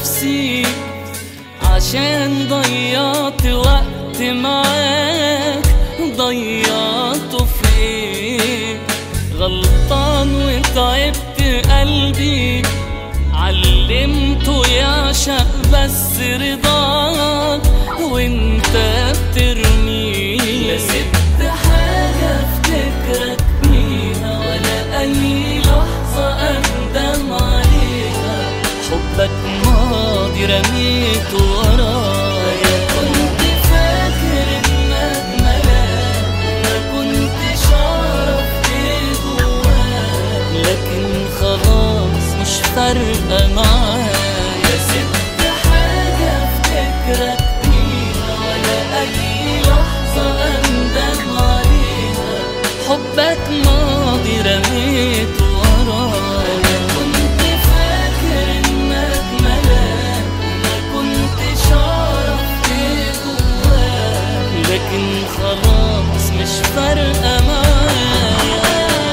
نفسي عشان ضيعت وقت معاك ضيعته في ايه غلطان وتعبت قلبي علمته يعشق بس رضاك وانت بترميه لا سبت حاجة افتكرك بيها ولا اي لحظة اندم عليها حبك ماضي رميته ورايا كنت فاكر انك ملاك ما كنتش اعرف ايه جواك لكن خلاص مش فارقة معايا سبت حاجة افتكرك بيها ولا اي لحظة اندم عليها حبك ماضي رميته ورايا كنت فاكر انك ملاك ما كنتش اعرف ايه جواك لكن خلاص مش فارقة معايا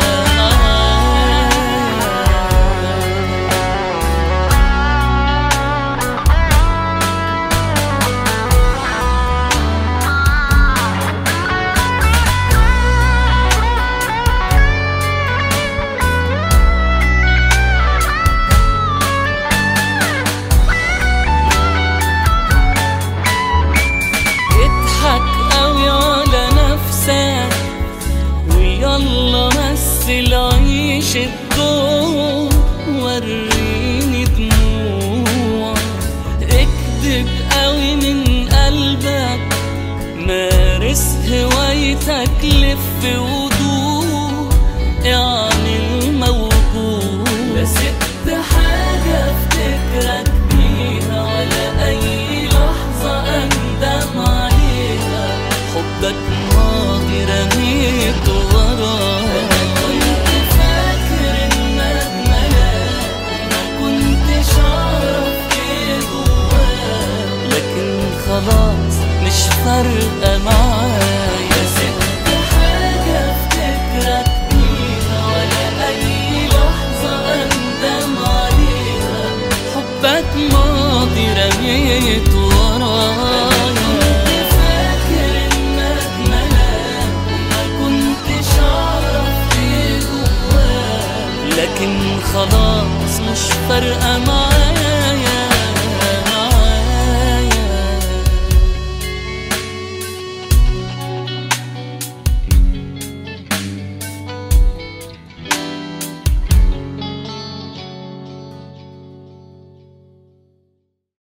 اضحك قوي على نفسك ويلا مثل عيش الدور وريني دموع اكدب قوي من قلبك مارس هوايتك لف ودور اعمل موجود لا سبت حاجة افتكرك بيها ولا اي لحظة اندم عليها حبك ماضي رميته ورايا كنت فاكر انك ملاك ما كنتش اعرف ايه جواك لكن خلاص مش فارقة معايا سبت حاجة افتكرك بيها ولا اي لحظة اندم عليها حبك ماضي رميته ورايا كنت فاكر انك ملاك ما كنتش اعرف ايه جواك لكن خلاص مش فارقة معايا